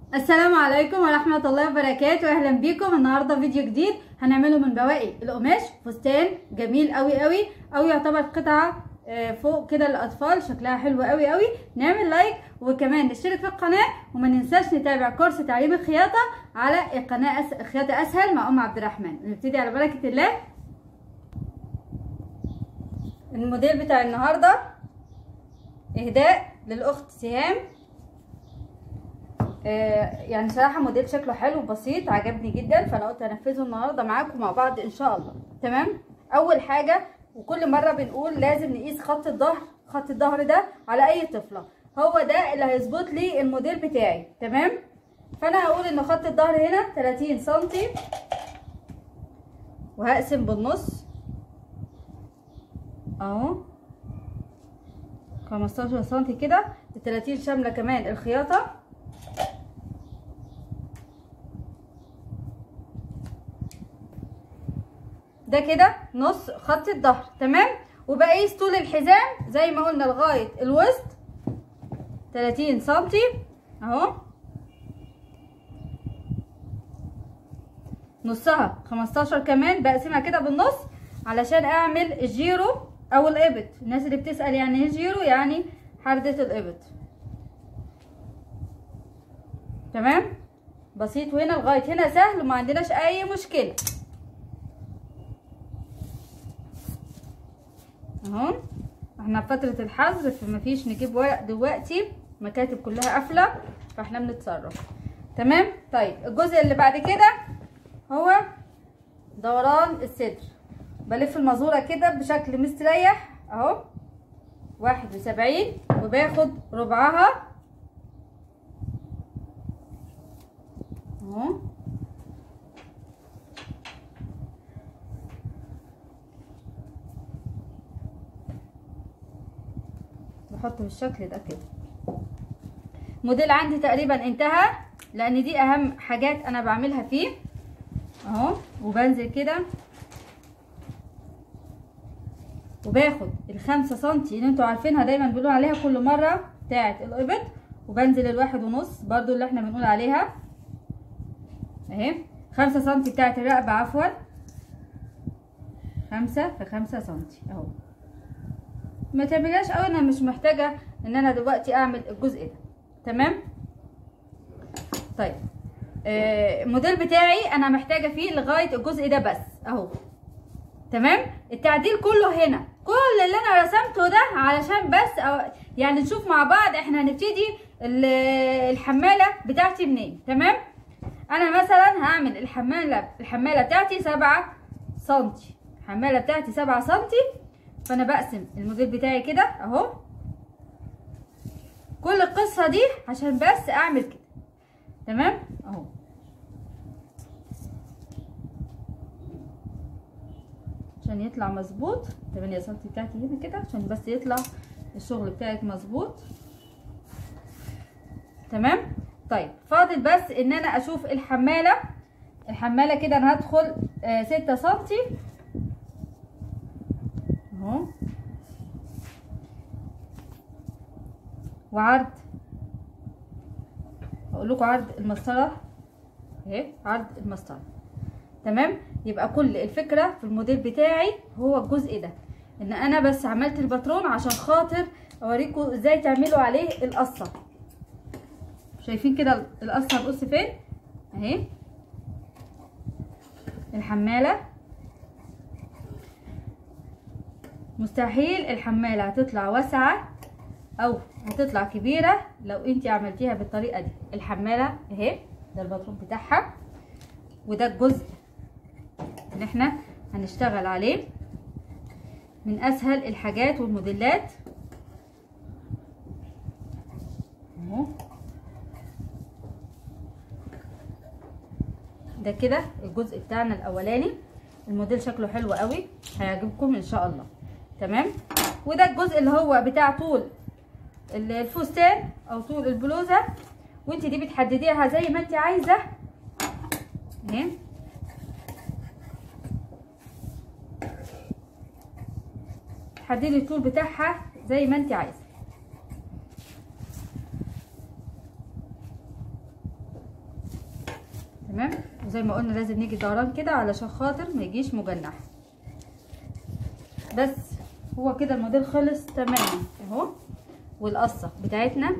السلام عليكم ورحمة الله وبركاته اهلا بيكم النهاردة فيديو جديد هنعمله من بواقي القماش فستان جميل قوي قوي او يعتبر قطعة آه، فوق كده للاطفال شكلها حلو قوي قوي نعمل لايك وكمان نشترك في القناة وما ننساش نتابع كورس تعليم الخياطة على القناة أس... خياطة اسهل مع ام عبد الرحمن نبتدي على بركة الله الموديل بتاع النهاردة اهداء للاخت سهام آه، يعني صراحة موديل شكله حلو وبسيط عجبني جدا فانا قلت انفذه النهارده معاكم مع بعض ان شاء الله تمام اول حاجة وكل مرة بنقول لازم نقيس خط الظهر خط الظهر ده على اي طفلة هو ده اللي هيظبط لي الموديل بتاعي تمام فانا هقول ان خط الظهر هنا 30 سنتي وهقسم بالنص اهو 15 سنتي كده ال 30 شاملة كمان الخياطة ده كده نص خط الظهر تمام وبقيس طول الحزام زي ما قلنا لغايه الوسط 30 سنتي اهو نصها 15 كمان بقسمها كده بالنص علشان اعمل الجيرو او الابط الناس اللي بتسال يعني ايه جيرو يعني حردة الابط تمام بسيط وهنا لغايه هنا سهل وما عندناش اي مشكله اهو احنا في فتره الحظر فمفيش نجيب ورق دلوقتي المكاتب كلها قافله فاحنا بنتصرف تمام طيب الجزء اللي بعد كده هو دوران الصدر بلف المزوره كده بشكل مستريح اهو واحد وسبعين وباخد ربعها اهو بحطه بالشكل ده كده الموديل عندي تقريبا انتهى لان دي اهم حاجات انا بعملها فيه اهو وبنزل كده وباخد الخمسة سنتي اللي انتوا عارفينها دايما بنقول عليها كل مرة بتاعة الابط وبنزل الواحد ونص برضو اللي احنا بنقول عليها اهي خمسة سنتي بتاعة الرقبة عفوا خمسة في خمسة سنتي اهو ما تعملهاش قوي انا مش محتاجه ان انا دلوقتي اعمل الجزء ده تمام طيب آه الموديل بتاعي انا محتاجه فيه لغايه الجزء ده بس اهو تمام التعديل كله هنا كل اللي انا رسمته ده علشان بس أو يعني نشوف مع بعض احنا هنبتدي الحماله بتاعتي منين تمام انا مثلا هعمل الحماله الحماله بتاعتي سبعة سنتي الحماله بتاعتي سبعة سنتي فانا بقسم الموديل بتاعي كده اهو كل القصة دي عشان بس اعمل كده تمام اهو عشان يطلع مظبوط 8 سم بتاعتي هنا كده عشان بس يطلع الشغل بتاعك مظبوط تمام طيب فاضل بس ان انا اشوف الحمالة الحمالة كده انا هدخل آه 6 سم اهو وعرض هقول لكم عرض المسطره اهي عرض المسطره تمام يبقى كل الفكره في الموديل بتاعي هو الجزء ده ان انا بس عملت الباترون عشان خاطر اوريكم ازاي تعملوا عليه القصه شايفين كده القصه هتقص فين اهي الحماله مستحيل الحمالة هتطلع واسعة او هتطلع كبيرة لو انت عملتيها بالطريقة دي الحمالة اهي ده الباترون بتاعها وده الجزء اللي احنا هنشتغل عليه من اسهل الحاجات والموديلات اهو ده كده الجزء بتاعنا الاولاني الموديل شكله حلو قوي هيعجبكم ان شاء الله تمام وده الجزء اللي هو بتاع طول الفستان او طول البلوزه وانت دي بتحدديها زي ما انت عايزه اهي تحددي الطول بتاعها زي ما انت عايزه تمام وزي ما قلنا لازم نيجي دوران كده علشان خاطر ما يجيش مجنح بس هو كده الموديل خلص تماما اهو والقصه بتاعتنا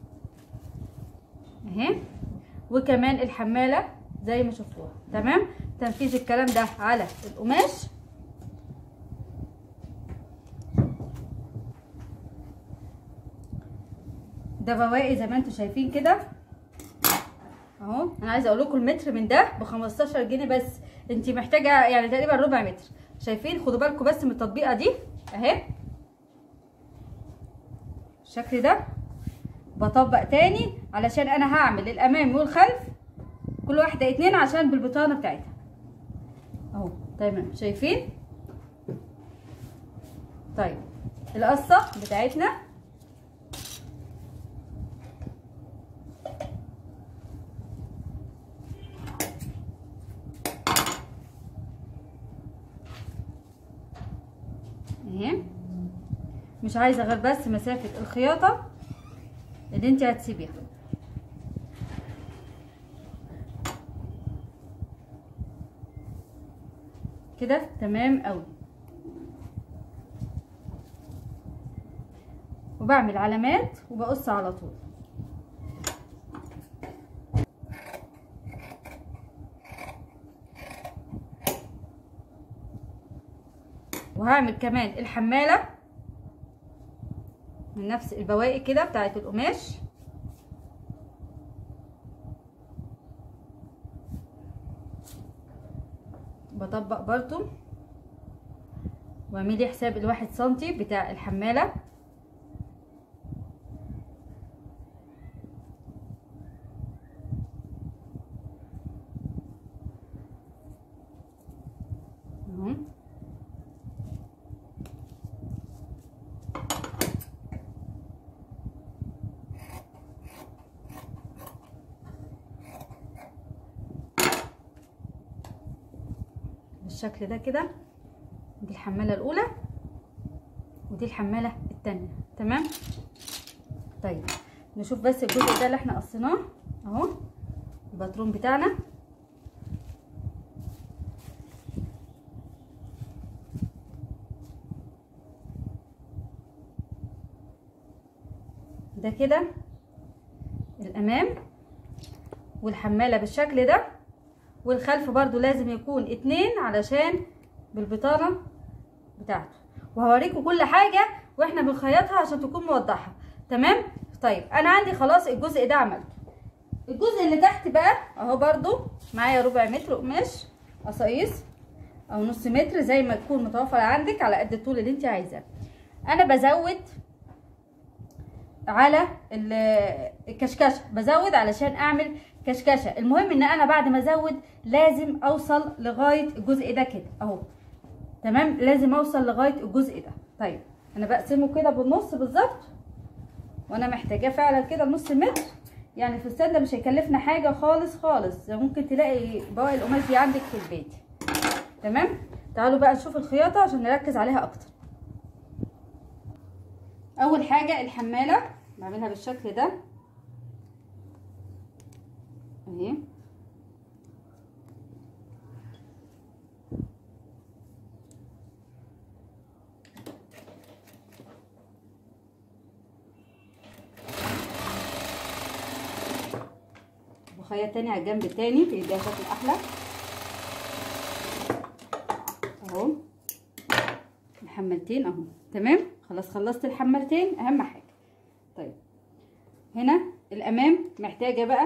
اهي وكمان الحماله زي ما شفتوها تمام تنفيذ الكلام ده على القماش ده بواقي زي ما انتم شايفين كده اهو انا عايزه اقول لكم المتر من ده ب 15 جنيه بس انت محتاجه يعني تقريبا ربع متر شايفين خدوا بالكم بس من التطبيقه دي اهي الشكل ده بطبق تاني علشان انا هعمل الامام والخلف كل واحده اتنين عشان بالبطانه بتاعتها اهو تمام شايفين طيب القصه بتاعتنا اهي مش عايزه غير بس مسافه الخياطه اللي انت هتسيبيها كده تمام قوي وبعمل علامات وبقص على طول وهعمل كمان الحمالة من نفس البواقي كده بتاعت القماش بطبق برضو واعملي حساب الواحد سنتي بتاع الحمالة اهو بالشكل ده كده دي الحمالة الأولى ودي الحمالة التانية تمام طيب نشوف بس الجزء ده اللي احنا قصيناه اهو الباترون بتاعنا ده كده الامام والحمالة بالشكل ده والخلف برضو لازم يكون اتنين علشان بالبطانة بتاعته وهوريكم كل حاجة واحنا بنخيطها عشان تكون موضحة تمام طيب انا عندي خلاص الجزء ده عملته الجزء اللي تحت بقى اهو برضو معايا ربع متر قماش قصايص او نص متر زي ما تكون متوفر عندك على قد الطول اللي انت عايزاه انا بزود على الكشكشه بزود علشان اعمل كشكشه المهم ان انا بعد ما ازود لازم اوصل لغايه الجزء ده كده اهو تمام لازم اوصل لغايه الجزء ده طيب انا بقسمه كده بالنص بالظبط وانا محتاجاه فعلا كده نص متر يعني الفستان ده مش هيكلفنا حاجه خالص خالص ممكن تلاقي بواقي القماش دي عندك في البيت تمام تعالوا بقى نشوف الخياطه عشان نركز عليها اكتر اول حاجه الحماله بعملها بالشكل ده اهي بخيط تاني على الجنب التاني بيديها شكل احلى اهو الحمالتين اهو تمام خلاص خلصت الحمالتين اهم حاجه طيب هنا الامام محتاجه بقى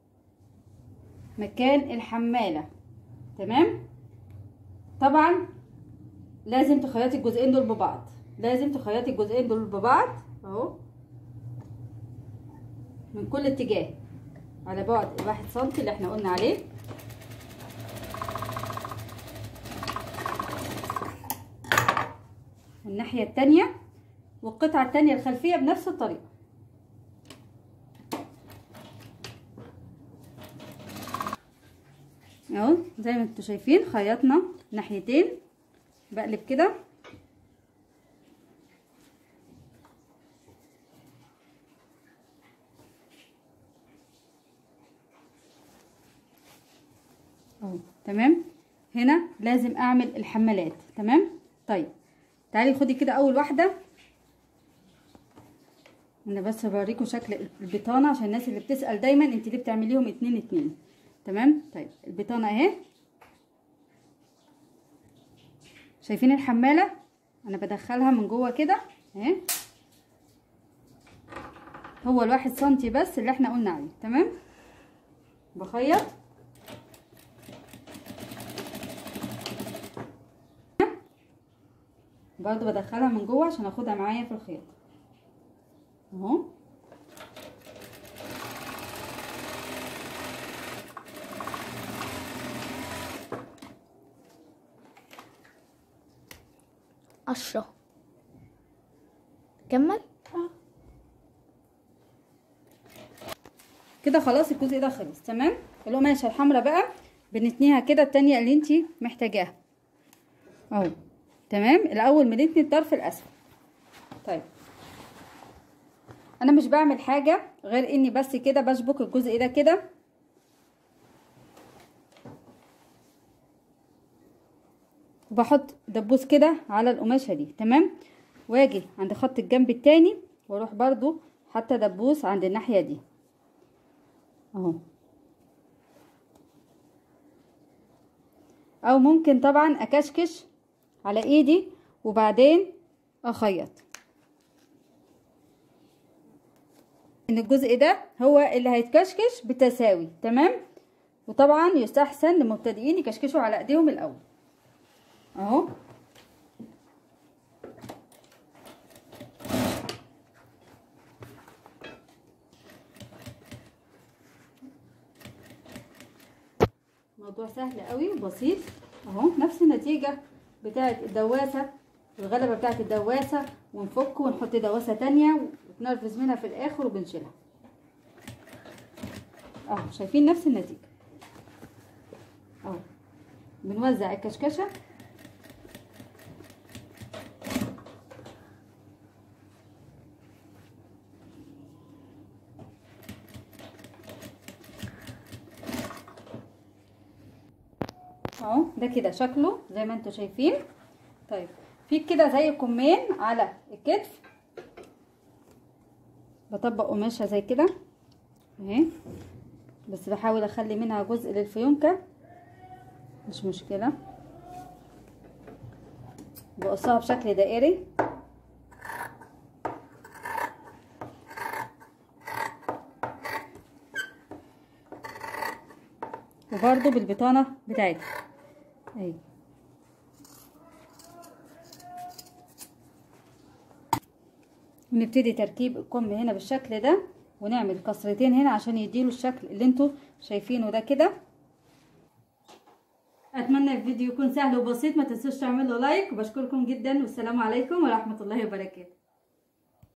مكان الحماله تمام طبعا لازم تخيطي الجزئين دول ببعض لازم تخيطي الجزئين دول ببعض اهو من كل اتجاه على بعد الواحد سنتي اللي احنا قلنا عليه الناحية التانية والقطعة التانية الخلفية بنفس الطريقة اهو زي ما انتوا شايفين خيطنا ناحيتين بقلب كده اهو تمام هنا لازم اعمل الحمالات تمام طيب تعالي خدي كده اول واحده انا بس بوريكم شكل البطانه عشان الناس اللي بتسال دايما انت ليه بتعمليهم اتنين اتنين تمام طيب البطانه اهي شايفين الحماله انا بدخلها من جوه كده اهي هو الواحد سنتي بس اللي احنا قلنا عليه تمام بخيط برضو بدخلها من جوه عشان اخدها معايا في الخيط اهو عشرة كمل كده خلاص الجزء ده خلص تمام القماشه الحمراء بقى بنتنيها كده التانية اللي انتي محتاجاها اهو تمام الاول بنتني الطرف الاسفل طيب انا مش بعمل حاجه غير اني بس كده بشبك الجزء ده كده وبحط دبوس كده على القماشه دي تمام واجي عند خط الجنب التاني واروح برضو حتى دبوس عند الناحيه دي اهو او ممكن طبعا اكشكش على ايدي وبعدين اخيط ان الجزء ده هو اللي هيتكشكش بتساوي تمام وطبعا يستحسن للمبتدئين يكشكشوا على ايديهم الاول اهو موضوع سهل قوي وبسيط اهو نفس النتيجة بتاعة الدواسة الغلبة بتاعة الدواسة ونفك ونحط دواسة تانية ونرفز منها في الاخر وبنشيلها اهو شايفين نفس النتيجة اهو بنوزع الكشكشة اهو ده كده شكله زي ما انتوا شايفين طيب في كده زي كمين على الكتف بطبق قماشه زي كده اهي بس بحاول اخلي منها جزء للفيونكه مش مشكله بقصها بشكل دائري وبرده بالبطانه بتاعتها اهي ونبتدي تركيب الكم هنا بالشكل ده ونعمل كسرتين هنا عشان يديله الشكل اللي انتوا شايفينه ده كده اتمنى الفيديو يكون سهل وبسيط ما تنسوش تعملوا لايك وبشكركم جدا والسلام عليكم ورحمه الله وبركاته